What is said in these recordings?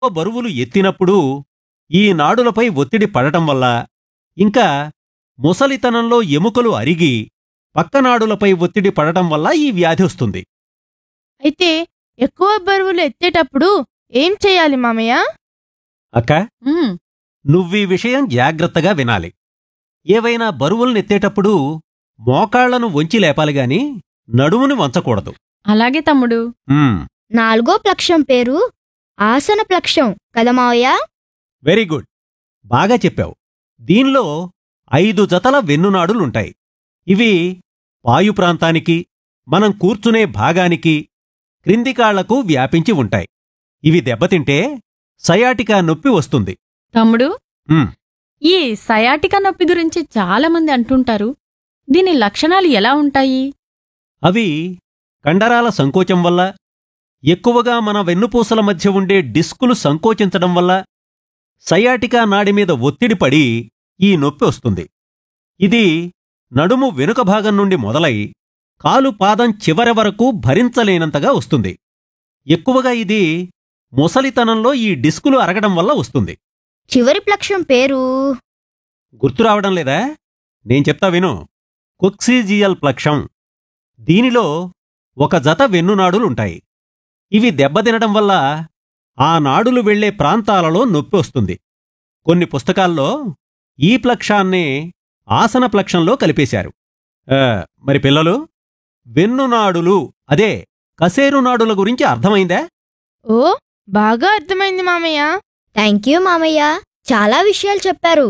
బరువులు ఎత్తినప్పుడు ఈ నాడులపై ఒత్తిడి పడటం వల్ల ఇంకా ముసలితనంలో ఎముకలు అరిగి పక్కనాడులపై ఒత్తిడి పడటం వల్ల ఈ వ్యాధి వస్తుంది అయితే ఎక్కువ బరువులు ఎత్తేటప్పుడు ఏం చెయ్యాలి మామయ్య అక్క ఉమ్, నువ్వీ విషయం జాగ్రత్తగా వినాలి ఏవైనా బరువులనెత్తేటప్పుడు మోకాళ్లను వంచి లేపాలి గాని నడుముని వంచకూడదు అలాగే తమ్ముడు ఉమ్, నాలుగో ప్లక్షం పేరు ఆసన ప్లక్షం కదా మావయ్య వెరీ గుడ్ బాగా చెప్పావు దీనిలో ఐదు జతల వెన్నునాడులుంటాయి ఇవి పాయు ప్రాంతానికి మనం కూర్చునే భాగానికి క్రింది కాళ్లకు వ్యాపించి ఉంటాయి ఇవి దెబ్బతింటే సయాటికా నొప్పి వస్తుంది తమ్ముడు ఉమ్. ఈ సయాటికా నొప్పి గురించి చాలా మంది అంటుంటారు దీని లక్షణాలు ఎలా ఉంటాయి అవి కండరాల సంకోచం వల్ల ఎక్కువగా మన వెన్నుపూసల మధ్య ఉండే డిస్కులు సంకోచించడం వల్ల సయాటికా నాడి మీద ఒత్తిడి పడి ఈ నొప్పి వస్తుంది ఇది నడుము వెనుక భాగం నుండి మొదలై కాలు పాదం చివరి వరకు భరించలేనంతగా వస్తుంది ఎక్కువగా ఇది ముసలితనంలో ఈ డిస్కులు అరగడం వల్ల వస్తుంది చివరి ప్లక్షం పేరు గుర్తు రావడం లేదా నేను చెప్తా విను కొక్సిజియల్ ప్లక్షం దీనిలో ఒక జత వెన్నునాడులుంటాయి ఇవి దెబ్బతినడం వల్ల ఆ నాడులు వెళ్లే ప్రాంతాలలో నొప్పి వస్తుంది కొన్ని పుస్తకాల్లో ఈ ప్లక్షాన్నే ఆసన ప్లక్షంలో కలిపేశారు ఆ, మరి పిల్లలు వెన్నునాడులు అదే కసేరునాడుల గురించి అర్థమైందా ఓ బాగా అర్థమైంది మామయ్య థ్యాంక్ యూ మామయ్య చాలా విషయాలు చెప్పారు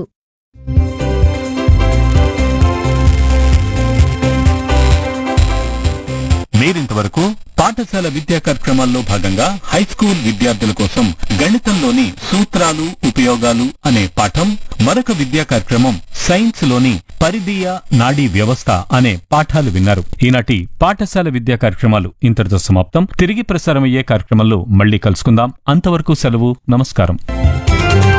మీరింతవరకు పాఠశాల విద్యా కార్యక్రమాల్లో భాగంగా హై స్కూల్ విద్యార్థుల కోసం గణితంలోని సూత్రాలు ఉపయోగాలు అనే పాఠం మరొక విద్యా కార్యక్రమం సైన్స్ లోని పరిధీయ నాడీ వ్యవస్థ అనే పాఠాలు విన్నారు ఈనాటి పాఠశాల విద్యా కార్యక్రమాలు ఇంతటితో సమాప్తం తిరిగి ప్రసారమయ్యే కార్యక్రమంలో మళ్ళీ కలుసుకుందాం అంతవరకు సెలవు నమస్కారం